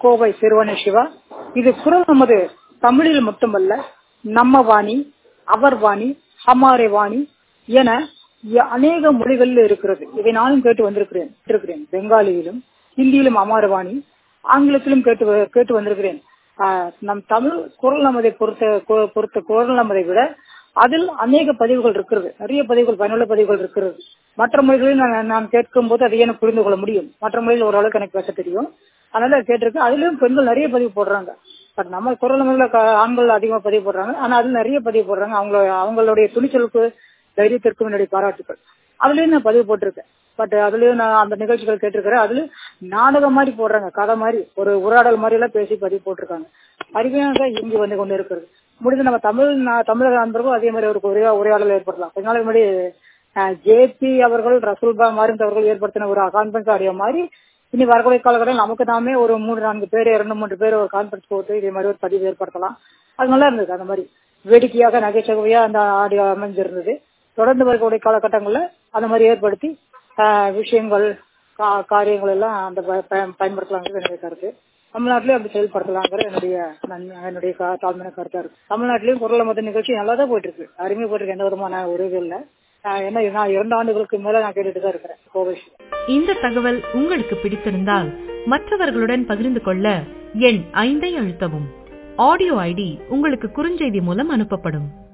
கோவை சிறுவனை சிவா இது குரல் நமது தமிழில் மட்டுமல்ல நம்ம வாணி அவர் வாணி ஹமாரே வாணி என ய- அநேக மொழிகளில் இருக்கிறது இதை நானும் கேட்டு வந்திருக்கிறேன் இருக்கிறேன் பெங்காலியிலும் ஹிந்தியிலும் அமார வாணி ஆங்கிலத்திலும் கேட்டு வ- கேட்டு வந்திருக்கிறேன் ஆஹ் நம் தமிழ் குரல் நமதை பொறுத்த கு- பொறுத்த குரல் நமதை விட அதில் அநேக பதிவுகள் இருக்கிறது நிறைய பதிவுகள் பயனுள்ள பதிவுகள் இருக்கிறது மற்ற மொழிகளில் நான் நான் கேட்கும் போது அதை எனக்கு புரிந்து கொள்ள முடியும் மற்ற மொழியில் ஓரளவுக்கு எனக்கு பேச தெரியும் அதனால கேட்டிருக்கேன் அதுலயும் பெண்கள் நிறைய பதிவு போடுறாங்க பட் நம்ம குரல் மொழியில க- ஆண்கள் அதிகமா பதிவு போடுறாங்க ஆனா அதுல நிறைய பதிவு போடுறாங்க அவங்க அவங்களுடைய துணிச்சலுக்கு தைரியத்திற்கும் என்னுடைய பாராட்டுகள் அதுலயும் நான் பதிவு போட்டிருக்கேன் பட் அதுலயும் நான் அந்த நிகழ்ச்சிகள் கேட்டிருக்கிறேன் அதுல நாடகம் மாதிரி போடுறாங்க கதை மாதிரி ஒரு உரையாடல் மாதிரி எல்லாம் பேசி பதிவு போட்டிருக்காங்க அருமையாக இங்கு வந்து கொண்டு இருக்கிறது முடிஞ்சு நம்ம தமிழ் நா- தமிழக நண்பர்களும் அதே மாதிரி ஒரு உரையா- உரையாடல் ஏற்படலாம் கொஞ்ச நாளைக்கு முன்னாடி ஜேபி அவர்கள் ரசூல்பா மாரிந்த் அவர்கள் ஏற்படுத்தின ஒரு கான்பரன்ஸ் ஆடியோ மாதிரி இனி வரக்கூடிய காலகட்டத்தில் நமக்கு நாமே ஒரு மூணு நான்கு பேர் இரண்டு மூன்று பேர் ஒரு கான்பரன்ஸ் போட்டு இதே மாதிரி ஒரு பதிவு ஏற்படுத்தலாம் அது நல்லா இருந்தது அந்த மாதிரி வேடிக்கையாக நகைச்சுவையா அந்த ஆடியோ அமைஞ்சிருந்தது தொடர்ந்து வரக்கூடிய காலகட்டங்கள்ல அந்த மாதிரி ஏற்படுத்தி ஆஹ், விஷயங்கள் கா- காரியங்கள் எல்லாம் அந்த ப- பய- பயன்படுத்தலாங்கிறது என்னுடைய கருத்து தமிழ்நாட்டிலேயும் அப்படி செயல்படுத்தலாங்கிற என்னுடைய நன்- என்னுடைய கா- தாழ்மையான கருத்தா இருக்கு தமிழ்நாட்டிலயும் குரல் மத நிகழ்ச்சி நல்லா தான் போயிட்டு இருக்கு அருமையா போயிட்டு இருக்கு எந்த விதமான ஒரு இது இல்லை ஆஹ், என்ன நான் இரண்டு ஆண்டுகளுக்கு மேல நான் கேட்டுட்டு தான் இருக்கிறேன் கோவை இந்த தகவல் உங்களுக்கு பிடித்திருந்தால் மற்றவர்களுடன் பகிர்ந்து கொள்ள எண் ஐந்தை அழுத்தவும் ஆடியோ ஐடி உங்களுக்கு குறுஞ்செய்தி மூலம் அனுப்பப்படும்